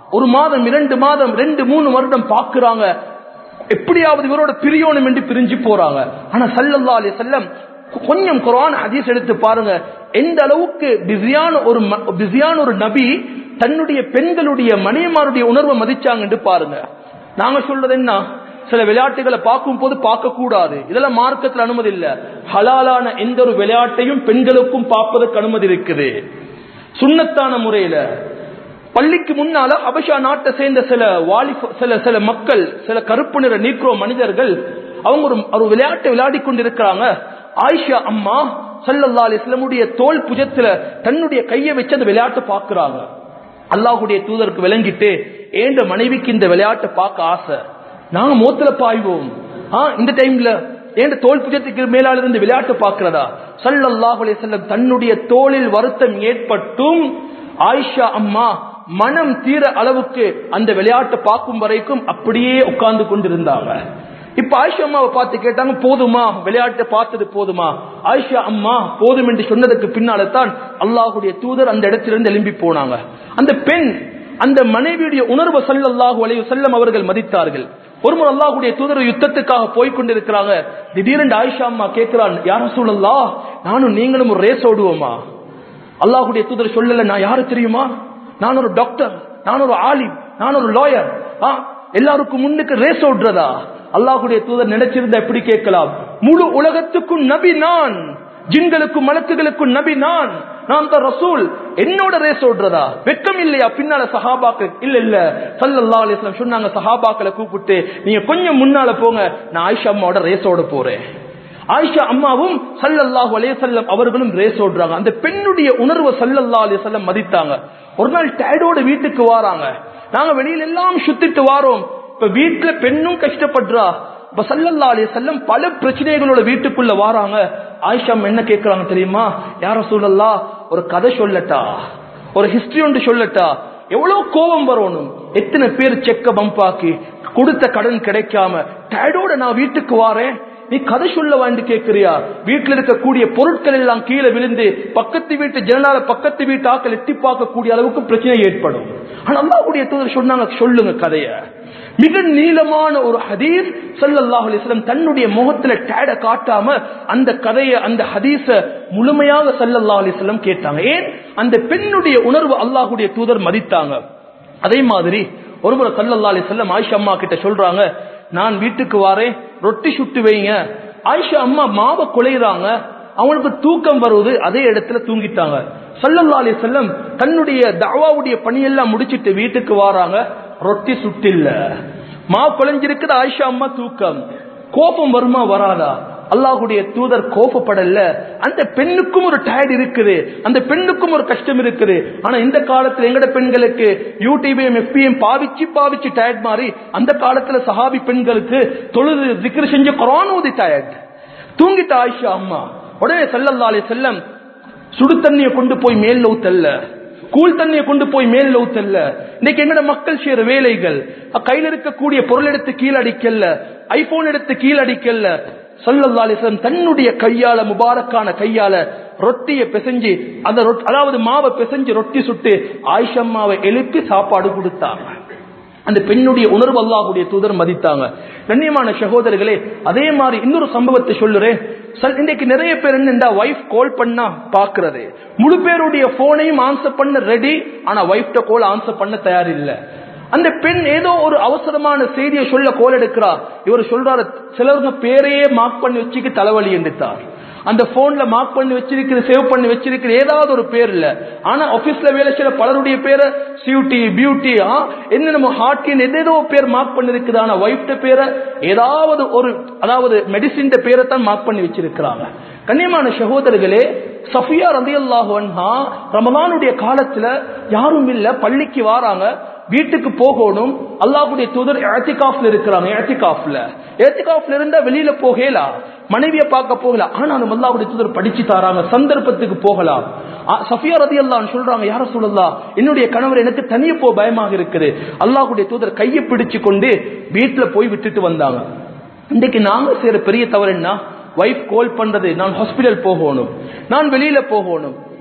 ஒரு மாதம் இரண்டு மாதம் ரெண்டு மூணு வருடம் பாக்குறாங்க எப்படியாவது இவரோட பிரியணும் என்று பிரிஞ்சு போறாங்க ஆனா சல்லல்லா அலி செல்லம் கொஞ்சம் குரான் ஹதீஸ் எடுத்து பாருங்க எந்த அளவுக்கு பிஸியான ஒரு பிஸியான ஒரு நபி தன்னுடைய பெண்களுடைய மணியமாருடைய உணர்வை மதிச்சாங்கன்னு பாருங்க நாங்க சொல்றது என்ன சில விளையாட்டுகளை பார்க்கும் போது பார்க்க கூடாது இதெல்லாம் மார்க்கத்தில் அனுமதி இல்ல ஹலாலான எந்த ஒரு விளையாட்டையும் பெண்களுக்கும் பார்ப்பதற்கு அனுமதி இருக்குது சுண்ணத்தான முறையில பள்ளிக்கு முன்னால அபஷா நாட்டை சேர்ந்த சில வாலி சில சில மக்கள் சில கருப்பு நிற நீக்ரோ மனிதர்கள் அவங்க ஒரு ஒரு விளையாட்டை விளையாடி கொண்டிருக்கிறாங்க ஆயிஷா அம்மா சல்லல்லா அலிஸ்லமுடைய தோல் புஜத்துல தன்னுடைய கையை வச்சு அந்த விளையாட்டை பாக்குறாங்க அல்லாஹுடைய தூதருக்கு விளங்கிட்டு ஏண்ட மனைவிக்கு இந்த விளையாட்டை பார்க்க ஆசை நாங்க மூத்துல பாய்வோம் இந்த டைம்ல ஏண்ட தோல் புஜத்துக்கு மேலால இருந்து விளையாட்டு பார்க்கிறதா சல்லல்லாஹு அலைஹி வஸல்லம் தன்னுடைய தோளில் வருத்தம் ஏற்பட்டும் ஆயிஷா அம்மா மனம் தீர அளவுக்கு அந்த விளையாட்டை பார்க்கும் வரைக்கும் அப்படியே உட்கார்ந்து கொண்டிருந்தாங்க இப்ப ஆயிஷா அம்மாவை பார்த்து கேட்டாங்க போதுமா விளையாட்டை பார்த்தது போதுமா ஆயிஷா அம்மா போதும் என்று சொன்னதுக்கு பின்னால தான் அல்லாஹுடைய தூதர் அந்த இடத்திலிருந்து எழும்பி போனாங்க அந்த பெண் அந்த மனைவியுடைய உணர்வு சல்லல்லாஹு அலைஹி வஸல்லம் அவர்கள் மதித்தார்கள் ஒருமுறை அல்லாஹுடைய தூதர் யுத்தத்துக்காக போய் கொண்டிருக்கிறாங்க திடீரென்று ஆயிஷா அம்மா கேட்கிறான் யார சூழல்லா நானும் நீங்களும் ஒரு ரேஸ் ஓடுவோமா அல்லாஹுடைய தூதர் சொல்லல நான் யாரு தெரியுமா நான் ஒரு டாக்டர் நான் ஒரு ஆலிம் நான் ஒரு லாயர் எல்லாருக்கும் முன்னுக்கு ரேஸ் ஓடுறதா அல்லாஹுடைய தூதர் நினைச்சிருந்தா எப்படி கேட்கலாம் முழு உலகத்துக்கும் நபி நான் ஜின்களுக்கும் மலக்குகளுக்கும் நபி நான் நான் தான் ரசூல் என்னோட ரேஸ் ஓடுறதா வெக்கம் இல்லையா பின்னால சஹாபாக்கள் இல்ல இல்ல சல்லல்லா அலிஸ்லாம் சொன்னாங்க சஹாபாக்களை கூப்பிட்டு நீங்க கொஞ்சம் முன்னால போங்க நான் ஆயிஷா அம்மாவோட ரேஸ் ஓட போறேன் ஆயிஷா அம்மாவும் சல்லல்லாஹு அலேசல்லம் அவர்களும் ரேஸ் ஓடுறாங்க அந்த பெண்ணுடைய உணர்வை சல்லல்லா அலேசல்லம் மதித்தாங்க ஒரு நாள் டேடோட வீட்டுக்கு வாராங்க நாங்க வெளியில எல்லாம் சுத்திட்டு வாரோம் இப்ப வீட்டுல பெண்ணும் கஷ்டப்படுறா இப்ப சல்லல்லா அலி செல்லம் பல பிரச்சனைகளோட வீட்டுக்குள்ள வாராங்க ஆயிஷா என்ன கேட்கறாங்க தெரியுமா யார சொல்லலா ஒரு கதை சொல்லட்டா ஒரு ஹிஸ்டரி ஒன்று சொல்லட்டா எவ்வளவு கோபம் வரணும் எத்தனை பேர் செக்க பம்பாக்கி கொடுத்த கடன் கிடைக்காம டயர்டோட நான் வீட்டுக்கு வாரேன் நீ கதை சொல்ல வாண்டு கேட்கிறியா வீட்டுல இருக்கக்கூடிய பொருட்கள் எல்லாம் கீழே விழுந்து பக்கத்து வீட்டு ஜனநாள பக்கத்து வீட்டு ஆக்கள் எட்டி பார்க்கக்கூடிய அளவுக்கு பிரச்சனை ஏற்படும் ஆனா அல்லாஹ்வுடைய தூதர் சொன்னாங்க சொல்லுங்க கதைய மிக நீளமான ஒரு ஹதீஸ் சல்லல்லாஹு அலைஹி வஸல்லம் தன்னுடைய முகத்துல டேட காட்டாம அந்த கதையை அந்த ஹதீஸ முழுமையாக சல்லல்லாஹு அலைஹி வஸல்லம் கேட்டாங்க ஏன் அந்த பெண்ணுடைய உணர்வு அல்லாஹ்வுடைய தூதர் மதித்தாங்க அதே மாதிரி ஒருமுறை சல்லல்லா அலி செல்லம் ஆயிஷா அம்மா கிட்ட சொல்றாங்க நான் வீட்டுக்கு வாரேன் ரொட்டி சுட்டு வைங்க ஆயிஷா அம்மா மாவை குலைறாங்க அவனுக்கு தூக்கம் வருவது அதே இடத்துல தூங்கிட்டாங்க சல்லல்லா அலி செல்லம் தன்னுடைய தாவாவுடைய பணியெல்லாம் முடிச்சிட்டு வீட்டுக்கு வாராங்க ரொட்டி சுட்டில்ல மா குலைஞ்சிருக்குது ஆயிஷா அம்மா தூக்கம் கோபம் வருமா வராதா அல்லாஹுடைய தூதர் கோபப்படல அந்த பெண்ணுக்கும் ஒரு டயர்ட் இருக்குது அந்த பெண்ணுக்கும் ஒரு கஷ்டம் இருக்குது ஆனா இந்த காலத்துல எங்கட பெண்களுக்கு யூடியூபையும் எஃபியும் பாவிச்சு பாவிச்சு டயர்ட் மாறி அந்த காலத்துல சஹாபி பெண்களுக்கு தொழுது திக்ரு செஞ்ச குரான் ஊதி டயர்ட் தூங்கிட்ட ஆயிஷா அம்மா உடனே செல்லல்லாலே செல்லம் சுடு தண்ணியை கொண்டு போய் மேல் ஊத்தல்ல கூழ் தண்ணியை கொண்டு போய் மேல் ஊத்தல்ல இன்னைக்கு எங்கட மக்கள் செய்யற வேலைகள் கையில் இருக்கக்கூடிய பொருள் எடுத்து கீழே அடிக்கல ஐபோன் எடுத்து கீழே அடிக்கல சல்லல்லா அலிஸ்லம் தன்னுடைய கையால முபாரக்கான கையால ரொட்டியை பிசைஞ்சு அந்த அதாவது மாவை பிசைஞ்சு ரொட்டி சுட்டு ஆயிஷம்மாவை எழுப்பி சாப்பாடு கொடுத்தாங்க அந்த பெண்ணுடைய உணர்வு அல்லாஹுடைய தூதர் மதித்தாங்க கண்ணியமான சகோதரர்களே அதே மாதிரி இன்னொரு சம்பவத்தை சொல்லுறேன் இன்னைக்கு நிறைய பேர் என்ன வைஃப் கால் பண்ணா பாக்குறது முழு பேருடைய போனையும் ஆன்சர் பண்ண ரெடி ஆனா வைஃப்ட கால் ஆன்சர் பண்ண தயார் இல்ல அந்த பெண் ஏதோ ஒரு அவசரமான செய்தியை சொல்ல கோல் எடுக்கிறா இவர் சொல்றாரு சிலருங்க பேரையே மார்க் பண்ணி வச்சுக்கு தலைவலி என்றுத்தார் அந்த போன்ல மார்க் பண்ணி வச்சிருக்கிற சேவ் பண்ணி வச்சிருக்கிற ஏதாவது ஒரு பேர் இல்ல ஆனா ஆபீஸ்ல வேலை செய்யற பலருடைய பேரை சியூட்டி பியூட்டி என்ன நம்ம ஹார்டின் ஏதேதோ பேர் மார்க் பண்ணிருக்குது ஆனா ஒய்ஃப்ட பேரை ஏதாவது ஒரு அதாவது மெடிசின் பேரை தான் மார்க் பண்ணி வச்சிருக்கிறாங்க கண்ணியமான சகோதரர்களே சஃபியா ரதி அல்லாஹா ரமலானுடைய காலத்துல யாரும் இல்ல பள்ளிக்கு வாராங்க வீட்டுக்கு போகணும் அல்லாஹுடைய தூதர் ஏத்திகாஃப்ல இருக்கிறாங்க ஏத்திகாஃப்ல ஏத்திகாஃப்ல இருந்தா வெளியில போகலாம் மனைவிய பார்க்க போகலாம் ஆனாலும் அல்லாஹுடைய தூதர் படிச்சு தாராங்க சந்தர்ப்பத்துக்கு போகலாம் சஃபியா ரதி அல்லான்னு சொல்றாங்க யார சொல்லலாம் என்னுடைய கணவர் எனக்கு தனிய போ பயமாக இருக்குது அல்லாஹுடைய தூதர் கையை பிடிச்சு கொண்டு வீட்டுல போய் விட்டுட்டு வந்தாங்க இன்னைக்கு நாங்க செய்யற பெரிய தவறு என்ன வைஃப் கால் பண்றது நான் ஹாஸ்பிட்டல் போகணும் நான் வெளியில போகணும்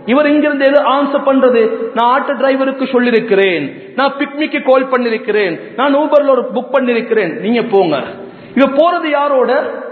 இவர் இங்கிருந்து எது ஆன்சர் பண்றது நான் ஆட்டோ டிரைவருக்கு சொல்லிருக்கிறேன் நான் பிக்னிக்கு கால் பண்ணிருக்கிறேன் நான் ஊபர்ல ஒரு புக் பண்ணிருக்கிறேன் நீங்க போங்க இவ போறது யாரோட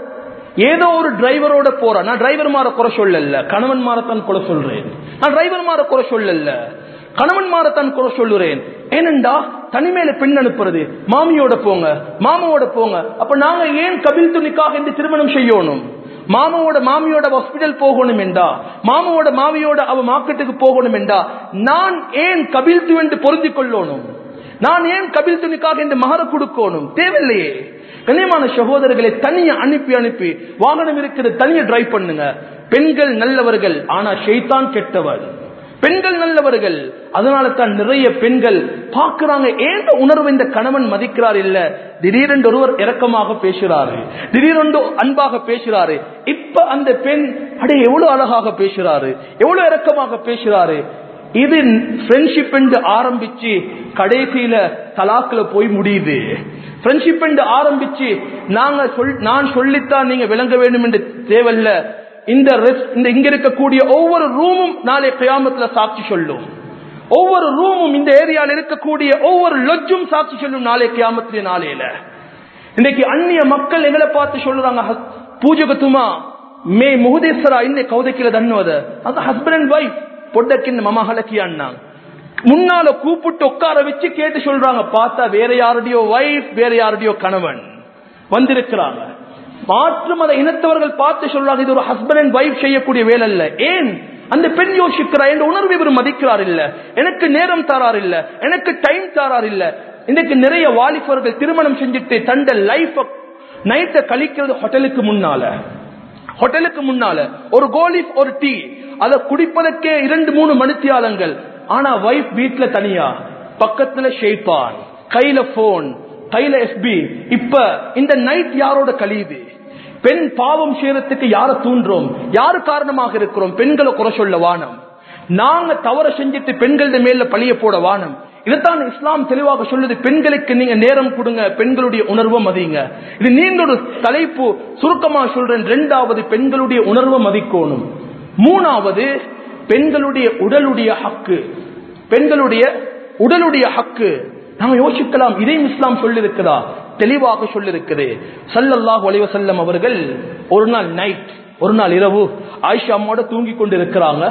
ஏதோ ஒரு டிரைவரோட போறா நான் டிரைவர் மாற குறை சொல்லல கணவன் மாறத்தான் குறை சொல்றேன் நான் டிரைவர் மாற குறை சொல்லல கணவன் மாறத்தான் குறை சொல்லுறேன் ஏனெண்டா தனிமையில பெண் அனுப்புறது மாமியோட போங்க மாமாவோட போங்க அப்ப நாங்க ஏன் கபில் துணிக்காக இந்த திருமணம் செய்யணும் மாமாவோட மாமியோட ஹாஸ்பிடல் போகணும் என்றா மாமாவோட மாமியோட அவ மார்க்கெட்டுக்கு போகணும் என்றா நான் ஏன் கபில் என்று பொருந்திக் கொள்ளணும் நான் ஏன் கபில் துணிக்காக இந்த மகர கொடுக்கணும் தேவையில்லையே கண்ணியமான சகோதரர்களை தனிய அனுப்பி அனுப்பி வாகனம் இருக்கிறது தனிய டிரைவ் பண்ணுங்க பெண்கள் நல்லவர்கள் ஆனா ஷெய்தான் கெட்டவர் பெண்கள் நல்லவர்கள் அதனால தான் நிறைய பெண்கள் பார்க்கிறாங்க ஏன் உணர்வு இந்த கணவன் மதிக்கிறார் இல்ல திடீரென்று ஒருவர் இரக்கமாக பேசுறாரு திடீரென்று அன்பாக பேசுறாரு இப்ப அந்த பெண் அடே எவ்வளவு அழகாக பேசுறாரு எவ்வளவு இரக்கமாக பேசுறாரு இது ஃப்ரெண்ட்ஷிப் என்று ஆரம்பிச்சு கடைசியில தலாக்குல போய் முடியுது ஃப்ரெண்ட்ஷிப் என்று ஆரம்பிச்சு நாங்க சொல் நான் சொல்லித்தான் நீங்க விளங்க வேண்டும் என்று தேவையில்ல இந்த இந்த இங்க இருக்கக்கூடிய ஒவ்வொரு ரூமும் நாளை கியாமத்துல சாட்சி சொல்லும் ஒவ்வொரு ரூமும் இந்த ஏரியாவில் இருக்கக்கூடிய ஒவ்வொரு லொஜ்ஜும் சாட்சி சொல்லும் நாளை கியாமத்திலே நாளையில இன்னைக்கு அந்நிய மக்கள் எங்களை பார்த்து சொல்றாங்க பூஜகத்துமா மே முகதேஸ்வரா இன்னை கௌதக்கில தன்னுவத அது ஹஸ்பண்ட் அண்ட் ஒய்ஃப் பொட்டக்கின் மம ஹலக்கியான்னாங்க முன்னால கூப்பிட்டு உட்கார வச்சு கேட்டு சொல்றாங்க பார்த்தா வேற யாருடையோ வைஃப் வேற யாருடையோ கணவன் வந்திருக்கிறாங்க மாற்று மத இனத்தவர்கள் பார்த்து சொல்றாங்க இது ஒரு ஹஸ்பண்ட் அண்ட் ஒய்ஃப் செய்யக்கூடிய வேலை இல்ல ஏன் அந்த பெண் யோசிக்கிறார் என்ற உணர்வு இவர் மதிக்கிறார் இல்ல எனக்கு நேரம் தாரார் இல்ல எனக்கு டைம் தாரார் இல்ல இன்னைக்கு நிறைய வாலிபர்கள் திருமணம் செஞ்சுட்டு தண்ட லைஃப் நைட்டை கழிக்கிறது ஹோட்டலுக்கு முன்னால ஹோட்டலுக்கு முன்னால ஒரு கோலிஃப் ஒரு டீ அதை குடிப்பதற்கே இரண்டு மூணு மணித்தியாலங்கள் ஆனா வைஃப் வீட்டுல தனியா பக்கத்துல ஷெய்பான் கையில போன் கையில எஸ்பி இப்ப இந்த நைட் யாரோட கழியுது பெண் பாவம் செய்யறதுக்கு யார தூண்டுறோம் யாரு காரணமாக இருக்கிறோம் பெண்களை குறை சொல்ல வானம் நாங்க தவற செஞ்சுட்டு பெண்கள மேல பழிய போட வானம் இதைத்தான் இஸ்லாம் தெளிவாக சொல்லுது பெண்களுக்கு நீங்க நேரம் கொடுங்க பெண்களுடைய உணர்வை மதிங்க இது நீண்ட ஒரு தலைப்பு சுருக்கமா சொல்றேன் ரெண்டாவது பெண்களுடைய உணர்வை மதிக்கணும் மூணாவது பெண்களுடைய உடலுடைய ஹக்கு பெண்களுடைய உடலுடைய ஹக்கு நாம யோசிக்கலாம் இதையும் இஸ்லாம் சொல்லிருக்கிறா தெளிவாக சொல்லிருக்குது சல்லல்லாஹ் ஒளிவ செல்லம் அவர்கள் ஒரு நாள் நைட் ஒரு நாள் இரவு ஆயிஷா அம்மாவோட தூங்கி கொண்டு இருக்கிறாங்க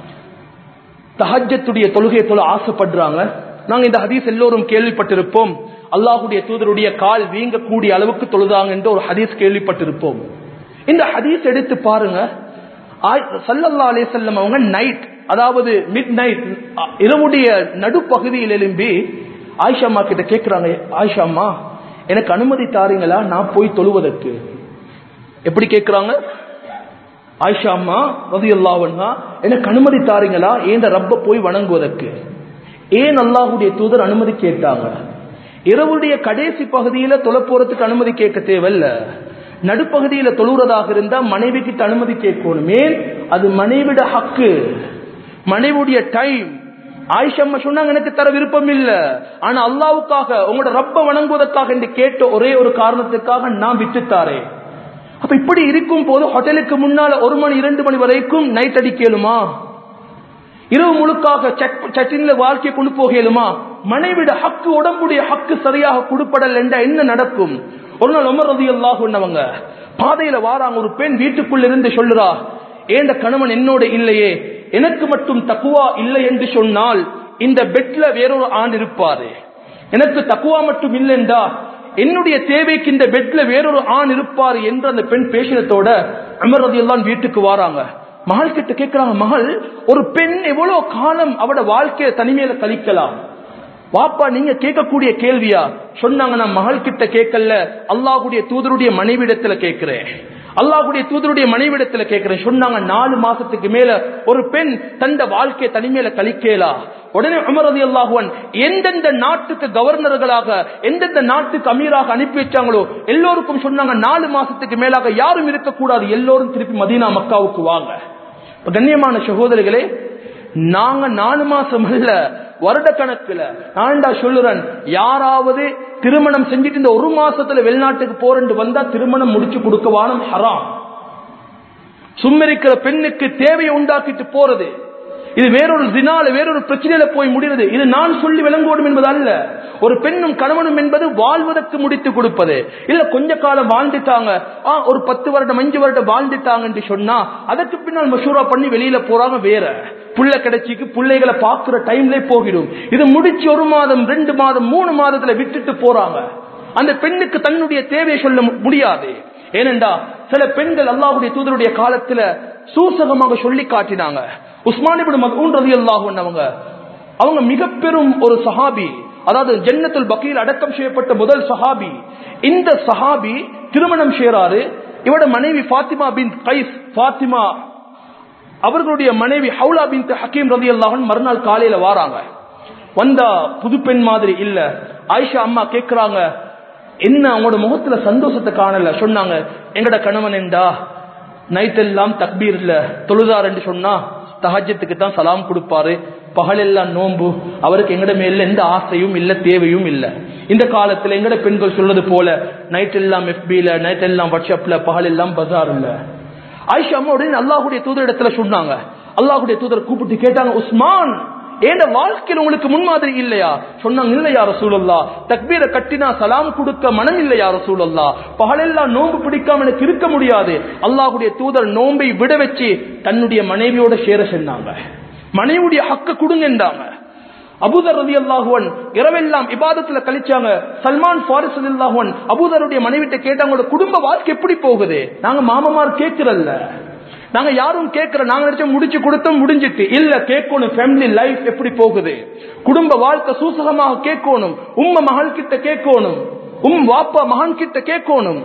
தஹஜத்துடைய தொழுகையை தொழ ஆசைப்படுறாங்க நாங்க இந்த ஹதீஸ் எல்லோரும் கேள்விப்பட்டிருப்போம் அல்லாஹுடைய தூதருடைய கால் வீங்கக்கூடிய அளவுக்கு தொழுதாங்க என்று ஒரு ஹதீஸ் கேள்விப்பட்டிருப்போம் இந்த ஹதீஸ் எடுத்து பாருங்க சல்லல்லா அலே செல்லம் அவங்க நைட் அதாவது மிட் நைட் இரவுடைய நடுப்பகுதியில் எழும்பி ஆயிஷா அம்மா கிட்ட கேட்கிறாங்க ஆயிஷா அம்மா எனக்கு அனுமதி தாரீங்களா நான் போய் தொழுவதற்கு எப்படி கேட்கிறாங்க ஆயிஷா அம்மா ரதி அல்லாவன்னா எனக்கு அனுமதி தாரீங்களா ஏன் ரப்ப போய் வணங்குவதற்கு ஏன் அல்லாஹுடைய தூதர் அனுமதி கேட்டாங்க இரவுடைய கடைசி பகுதியில தொலை போறதுக்கு அனுமதி கேட்க தேவையில்ல நடுப்பகுதியில தொழுறதாக இருந்தா மனைவி கிட்ட அனுமதி கேட்கணும் ஏன் அது மனைவிட ஹக்கு மனைவியுடைய டைம் ஆயிஷம்மா சொன்னாங்க எனக்கு தர விருப்பம் இல்ல ஆனா அல்லாவுக்காக உங்களோட ரப்ப வணங்குவதற்காக என்று கேட்ட ஒரே ஒரு காரணத்துக்காக நான் விட்டுத்தாரேன் அப்ப இப்படி இருக்கும் போது ஹோட்டலுக்கு முன்னால ஒரு மணி இரண்டு மணி வரைக்கும் நைட் அடிக்கலுமா இரவு முழுக்காக சட்டின்ல வாழ்க்கையை கொண்டு போகலுமா மனைவிட ஹக்கு உடம்புடைய ஹக்கு சரியாக கொடுப்படல் என்ற என்ன நடக்கும் ஒரு நாள் உமர் ரதி அல்லாஹ் பாதையில வாராங்க ஒரு பெண் வீட்டுக்குள்ள இருந்து சொல்லுறா ஏண்ட கணவன் என்னோட இல்லையே எனக்கு மட்டும் தக்குவா இல்லை என்று சொன்னால் இந்த பெட்ல வேறொரு ஆண் இருப்பாரு எனக்கு தக்குவா மட்டும் இல்லைண்டா என்னுடைய தேவைக்கு இந்த பெட்ல வேறொரு ஆண் இருப்பாரு என்று அந்த பெண் பேசினத்தோட அமர் ரதி எல்லாம் வீட்டுக்கு வாராங்க மகள் கிட்ட கேட்கிறாங்க மகள் ஒரு பெண் எவ்வளவு காலம் அவட வாழ்க்கைய தனிமையில கழிக்கலாம் வாப்பா நீங்க கேட்கக்கூடிய கேள்வியா சொன்னாங்க நான் மகள் கிட்ட கேட்கல அல்லாஹுடைய தூதருடைய மனைவிடத்துல கேட்கிறேன் அல்லாஹுடைய தூதருடைய மனைவிடத்துல கேட்கிறேன் சொன்னாங்க நாலு மாசத்துக்கு மேல ஒரு பெண் தந்த வாழ்க்கையை தனிமையில கழிக்கலா உடனே உமரது அல்லாஹுவன் எந்தெந்த நாட்டுக்கு கவர்னர்களாக எந்தெந்த நாட்டுக்கு அமீராக அனுப்பி வச்சாங்களோ எல்லோருக்கும் சொன்னாங்க நாலு மாசத்துக்கு மேலாக யாரும் இருக்கக்கூடாது எல்லோரும் திருப்பி மதீனா மக்காவுக்கு வாங்க கண்ணியமான சகோதரிகளே நாங்க நாலு மாசம் அல்ல வருட கணக்குல நான்டா சொல்லுறேன் யாராவது திருமணம் செஞ்சுட்டு இந்த ஒரு மாசத்துல வெளிநாட்டுக்கு போறேன்னு வந்தா திருமணம் முடிச்சு கொடுக்க வானம் ஹராம் சும்மரிக்கிற பெண்ணுக்கு தேவையை உண்டாக்கிட்டு போறது இது வேறொரு தினால வேறொரு பிரச்சனையில போய் முடிகிறது இது நான் சொல்லி விளங்கோடும் என்பது அல்ல ஒரு பெண்ணும் கணவனும் என்பது வாழ்வதற்கு முடித்து கொடுப்பது இல்ல கொஞ்ச காலம் வாழ்ந்துட்டாங்க ஆ, ஒரு பத்து வருடம் அஞ்சு வருடம் வாழ்ந்துட்டாங்க என்று சொன்னா அதற்கு பின்னால் மசூரா பண்ணி வெளியில போறாங்க வேற புள்ள கிடைச்சிக்கு பிள்ளைகளை பாக்குற டைம்ல போகிடும் இது முடிச்சு ஒரு மாதம் ரெண்டு மாதம் மூணு மாதத்துல விட்டுட்டு போறாங்க அந்த பெண்ணுக்கு தன்னுடைய தேவையை சொல்ல மு- முடியாது ஏனென்றா சில பெண்கள் அல்லாஹ்வுடைய தூதருடைய காலத்துல சூசகமாக சொல்லி காட்டினாங்க உஸ்மானிபின் மகூன் ரதி அவங்க அவங்க மிக பெரும் ஒரு சஹாபி அதாவது ஜன்னத்துல் பக்கீல் அடக்கம் செய்யப்பட்ட முதல் சஹாபி இந்த சஹாபி திருமணம் செய்யறாரு இவட மனைவி ஃபாத்திமா பின் கைஸ் ஃபாத்திமா அவர்களுடைய மனைவி ஹவுலா பின் ஹக்கீம் ரதி மறுநாள் காலையில வாராங்க வந்தா புது பெண் மாதிரி இல்ல ஆயிஷா அம்மா கேக்குறாங்க என்ன அவங்களோட முகத்துல சந்தோஷத்தை காணல சொன்னாங்க எங்கட கணவன் என்றா நைட் எல்லாம் தக்பீர் இல்ல தொழுதார் என்று சொன்னா தஹஜத்துக்கு தான் சலாம் கொடுப்பாரு பகலெல்லாம் நோன்பு அவருக்கு எங்கட மேல எந்த ஆசையும் இல்ல தேவையும் இல்ல இந்த காலத்துல எங்கட பெண்கள் சொல்றது போல நைட் எல்லாம் எஃபில நைட் எல்லாம் வாட்ஸ்அப்ல பகல் எல்லாம் பஜார் இல்ல ஆயிஷா அம்மா உடனே அல்லாஹுடைய தூதர் இடத்துல சொன்னாங்க அல்லாஹுடைய தூதர் கூப்பிட்டு கேட்டாங்க உஸ்மான் ஏண்ட வாழ்க்கையில் உங்களுக்கு முன்மாதிரி இல்லையா சொன்னாங்க இல்லையா ரசூலல்லா தக்பீரை கட்டினா சலாம் கொடுக்க மனம் இல்லையா ரசூலல்லா பகலெல்லாம் நோன்பு பிடிக்காம எனக்கு இருக்க முடியாது அல்லாஹுடைய தூதர் நோன்பை விட வச்சு தன்னுடைய மனைவியோட சேர சொன்னாங்க மனைவியுடைய ஹக்க கொடுங்கன்றாங்க அபூதர் ரதி அல்லாஹுவன் இரவெல்லாம் இபாதத்துல கழிச்சாங்க சல்மான் ஃபாரிஸ் ரதி அல்லாஹுவன் அபூதருடைய மனைவிட்ட கேட்டாங்களோட குடும்ப வாழ்க்கை எப்படி போகுது நாங்க மாமமார் கேட்கிறல்ல நாங்க யாரும் கேட்கிற நாங்க நினைச்ச முடிச்சு கொடுத்தோம் முடிஞ்சிட்டு இல்ல கேட்கணும் ஃபேமிலி லைஃப் எப்படி போகுது குடும்ப வாழ்க்கை சூசகமாக கேட்கணும் உம்ம மகள் கிட்ட கேட்கணும் உம் வாப்பா மகன் கிட்ட கேட்கணும்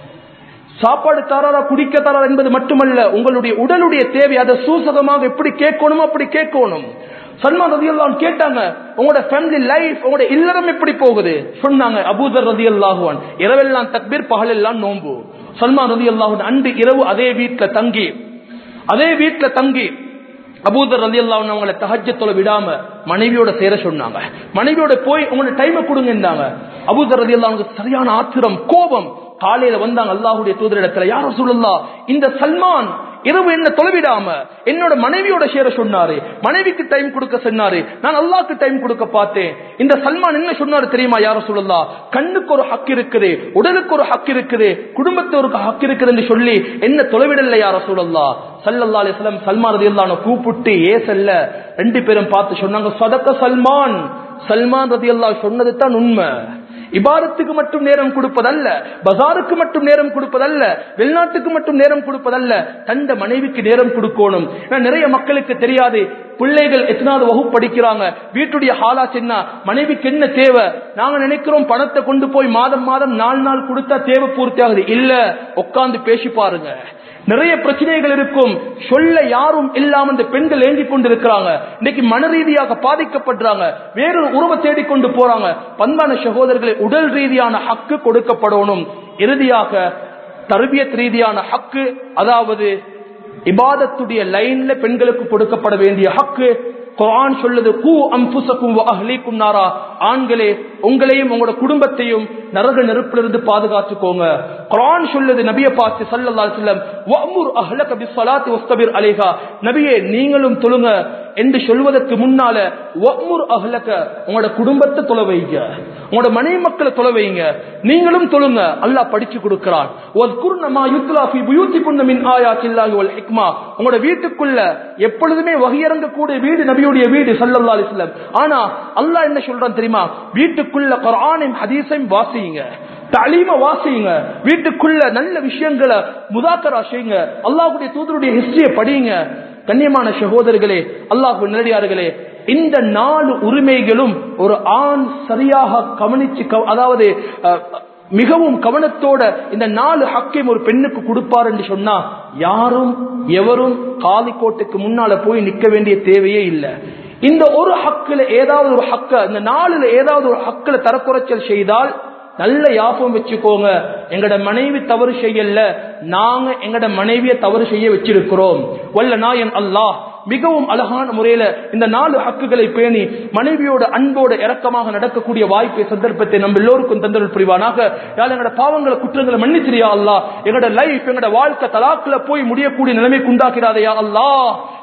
சாப்பாடு தராரா குடிக்க தராரா என்பது மட்டுமல்ல உங்களுடைய உடலுடைய தேவை அதை சூசகமாக எப்படி கேட்கணுமோ அப்படி கேட்கணும் சல்மான் ரதி அல்லாஹ் கேட்டாங்க உங்களோட ஃபேமிலி லைஃப் உங்களோட இல்லறம் எப்படி போகுது சொன்னாங்க அபூதர் ரதி அல்லாஹுவான் இரவெல்லாம் தக்பீர் பகலெல்லாம் நோன்பு சல்மான் ரதி அல்லாஹுன் அன்று இரவு அதே வீட்டுல தங்கி அதே வீட்டுல தங்கி அபூதர் ரதி அல்லாஹ் அவங்களை தஹஜத்துல விடாம மனைவியோட சேர சொன்னாங்க மனைவியோட போய் உங்களோட டைமை கொடுங்கன்னாங்க அபூதர் ரதி அல்லாஹ் சரியான ஆத்திரம் கோபம் காலையில வந்தாங்க அல்லாஹுடைய தூதரிடத்துல யார சொல்லலாம் இந்த சல்மான் இரவு என்ன தொலைவிடாம என்னோட மனைவியோட சேர சொன்னாரு மனைவிக்கு டைம் கொடுக்க சொன்னாரு நான் அல்லாஹ்க்கு டைம் கொடுக்க பார்த்தேன் இந்த சல்மான் என்ன சொன்னாரு தெரியுமா யார சொல்லலாம் கண்ணுக்கு ஒரு ஹக் இருக்குது உடலுக்கு ஒரு ஹக் இருக்குது குடும்பத்துக்கு ஹக் இருக்குது என்று சொல்லி என்ன தொலைவிடல யார சொல்லலாம் சல்லல்லா அலிஸ்லாம் சல்மான் ரதி கூப்பிட்டு ஏசல்ல ரெண்டு பேரும் பார்த்து சொன்னாங்க சதக்க சல்மான் சல்மான் ரதி சொன்னது தான் உண்மை இபாரத்துக்கு மட்டும் நேரம் கொடுப்பதல்ல பஜாருக்கு மட்டும் நேரம் கொடுப்பதல்ல வெளிநாட்டுக்கு மட்டும் நேரம் கொடுப்பதல்ல தந்த மனைவிக்கு நேரம் கொடுக்கணும் ஏன்னா நிறைய மக்களுக்கு தெரியாது பிள்ளைகள் எத்தனாவது வகுப்பு படிக்கிறாங்க வீட்டுடைய ஹாலாச் என்ன மனைவிக்கு என்ன தேவை நாங்க நினைக்கிறோம் பணத்தை கொண்டு போய் மாதம் மாதம் நாலு நாள் கொடுத்தா தேவை பூர்த்தி ஆகுது இல்ல உட்கார்ந்து பேசி பாருங்க நிறைய பிரச்சனைகள் இருக்கும் சொல்ல யாரும் இல்லாம இந்த பெண்கள் ஏங்கி கொண்டிருக்கிறாங்க இன்னைக்கு மன ரீதியாக பாதிக்கப்படுறாங்க வேறொரு உறவை தேடிக்கொண்டு போறாங்க பண்பான சகோதரர்களை உடல் ரீதியான ஹக்கு கொடுக்கப்படணும் இறுதியாக தர்பியத் ரீதியான ஹக்கு அதாவது இபாதத்துடைய லைன்ல பெண்களுக்கு கொடுக்கப்பட வேண்டிய ஹக்கு குர்ஆன் சொல்லுது கூ அம்புசக்கும் அஹ்லீக்கும் நாரா ஆண்களே உங்களையும் உங்களோட குடும்பத்தையும் நரக நெருப்பிலிருந்து பாதுகாத்துக்கோங்க குர்ஆன் சொல்லுது நபியை பார்த்து ஸல்லல்லாஹு அலைஹி வஸல்லம் வஅமுர் அஹ்லக பிஸ்ஸலாத்தி வஸ்தபிர் அலைஹா நபியே நீங்களும் தொழுங்க என்று சொல்வதற்கு முன்னால வஅமுர் அஹ்லக உங்களோட குடும்பத்தை தொலை வைங்க உங்களோட மனைவி மக்களை தொலை வைங்க நீங்களும் தொழுங்க அல்லாஹ் படிச்சு கொடுக்கிறான் வஸ்குர்ன மா யுத்லா ஃபீ புயூத்திகுன்ன மின் ஆயாத்தில்லாஹி வல் ஹிக்மா உங்களோட வீட்டுக்குள்ள எப்பொழுதுமே வகையறங்கக்கூடிய வீடு நபியுடைய வீடு ஸல்லல்லாஹு அலைஹி வஸல்லம் ஆனா அல்லாஹ் என்ன சொல்றான் தெரியுமா வீட்டுக்குள்ள குர்ஆனையும் ஹதீஸையும் வாசியுங்க தலீம வாசியுங்க வீட்டுக்குள்ள நல்ல விஷயங்களை முதாக்கரா செய்யுங்க அல்லாஹ்வுடைய தூதருடைய ஹிஸ்டரியை படியுங்க கண்ணியமான சகோதரர்களே அல்லாஹ் நேரடியார்களே இந்த நாலு உரிமைகளும் ஒரு ஆண் சரியாக கவனிச்சு கவ- அதாவது அஹ், மிகவும் கவனத்தோட இந்த நாலு ஹக்கையும் ஒரு பெண்ணுக்கு கொடுப்பார் என்று சொன்னா யாரும் எவரும் காலிக்கோட்டுக்கு முன்னால போய் நிக்க வேண்டிய தேவையே இல்லை இந்த ஒரு ஹக்குல ஏதாவது ஒரு ஹக்க இந்த நாலுல ஏதாவது ஒரு ஹக்குல தரக்குறைச்சல் செய்தால் நல்ல யாபம் வச்சுக்கோங்க எங்கட மனைவி தவறு செய்யல நாங்க எங்கட மனைவியை தவறு செய்ய வச்சிருக்கிறோம் வல்ல நாயன் அல்லாஹ் மிகவும் அழகான முறையில இந்த நாலு ஹக்குகளை பேணி மனைவியோட அன்போட இரக்கமாக நடக்கக்கூடிய வாய்ப்பை சந்தர்ப்பத்தை நம்ம எல்லோருக்கும் தந்தருள் புரிவானாக யார் எங்கட பாவங்களை குற்றங்களை மன்னிச்சிரியா அல்லா எங்கட லைஃப் எங்கட வாழ்க்கை தலாக்குல போய் முடியக்கூடிய நிலைமைக்கு உண்டாக்கிறாதையா அல்லாஹ்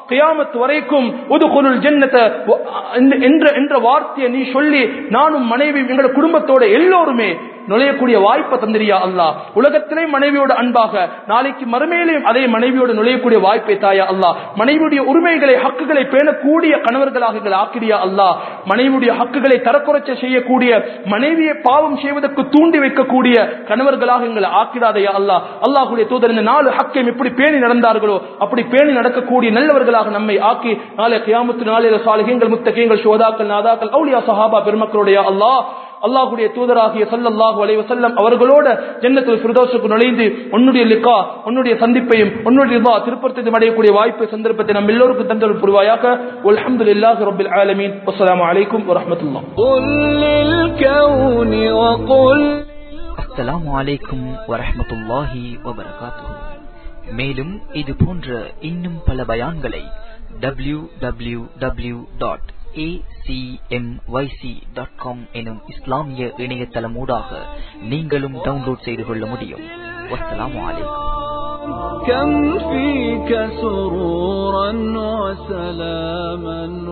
கியாமத் வரைக்கும் உதுகுலுல் ஜன்னத என்ற என்ற வார்த்தையை நீ சொல்லி நானும் மனைவி எங்களோட குடும்பத்தோட எல்லோருமே நுழையக்கூடிய வாய்ப்பை தந்திரியா அல்லா உலகத்திலே மனைவியோட அன்பாக நாளைக்கு மறுமையிலையும் அதே மனைவியோடு நுழையக்கூடிய வாய்ப்பை தாயா அல்லா மனைவியுடைய உரிமைகளை ஹக்குகளை பேணக்கூடிய கணவர்களாக எங்களை ஆக்கிரியா அல்லா மனைவியுடைய ஹக்குகளை தரக்குறைச்ச செய்யக்கூடிய மனைவியை பாவம் செய்வதற்கு தூண்டி வைக்கக்கூடிய கணவர்களாக எங்களை ஆக்கிடாதையா அல்லா அல்லாஹுடைய தூதர் இந்த நாலு ஹக்கையும் எப்படி பேணி நடந்தார்களோ அப்படி பேணி நடக்கக்கூடிய நல்லவர்களாக நம்மை ஆக்கி நாளை கியாமத்து நாளையில சாலிகங்கள் முத்தகங்கள் சோதாக்கள் நாதாக்கள் அவுலியா சஹாபா பெருமக்களுடைய அல்லாஹ் அல்லாஹுடைய தூதராகிய சல்லல்லாஹு அலைஹி வஸல்லம் அவர்களோட ஜன்னத்துல் ஃபிர்தௌஸுக்கு நுழைந்து உன்னுடைய லிகா உன்னுடைய சந்திப்பையும் உன்னுடைய ரிதா திருப்பத்தையும் அடையக்கூடிய வாய்ப்பு சந்தர்ப்பத்தை நம்ம எல்லோருக்கும் தந்தல் புரிவாயாக அல்ஹம்துலில்லாஹி ரப்பில் ஆலமீன் வஸ்ஸலாமு அலைக்கும் வரஹ்மத்துல்லாஹ் قل للكون وقل அஸ்ஸலாமு அலைக்கும் வரஹ்மத்துல்லாஹி வபரகாத்துஹு மேலும் இது போன்ற இன்னும் பல பயான்களை W W W dot dot com எனும் இஸ்லாமிய இணையதளமூடாக நீங்களும் டவுன்லோட் செய்து கொள்ள முடியும் வஸ்ஸலாமு அலைக்கும் كم فيك سرورا وسلاما